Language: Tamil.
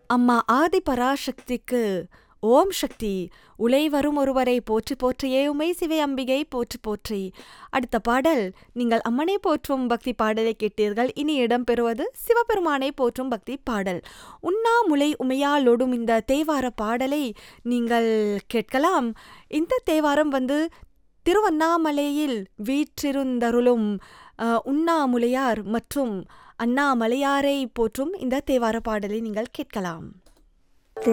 அம்மா ஆதி பராசக்திக்கு ஓம் சக்தி உலை வரும் ஒருவரை போற்றி போற்றியே உமை சிவை அம்பிகை போற்றி போற்றி அடுத்த பாடல் நீங்கள் அம்மனை போற்றும் பக்தி பாடலை கேட்டீர்கள் இனி இடம்பெறுவது சிவபெருமானை போற்றும் பக்தி பாடல் உண்ணாமுலை உமையாலொடும் இந்த தேவார பாடலை நீங்கள் கேட்கலாம் இந்த தேவாரம் வந்து திருவண்ணாமலையில் வீற்றிருந்தருளும் அஹ், உண்ணாமுலையார் மற்றும் அண்ணாமலையாரை போற்றும் இந்த தேவார பாடலை நீங்கள் கேட்கலாம்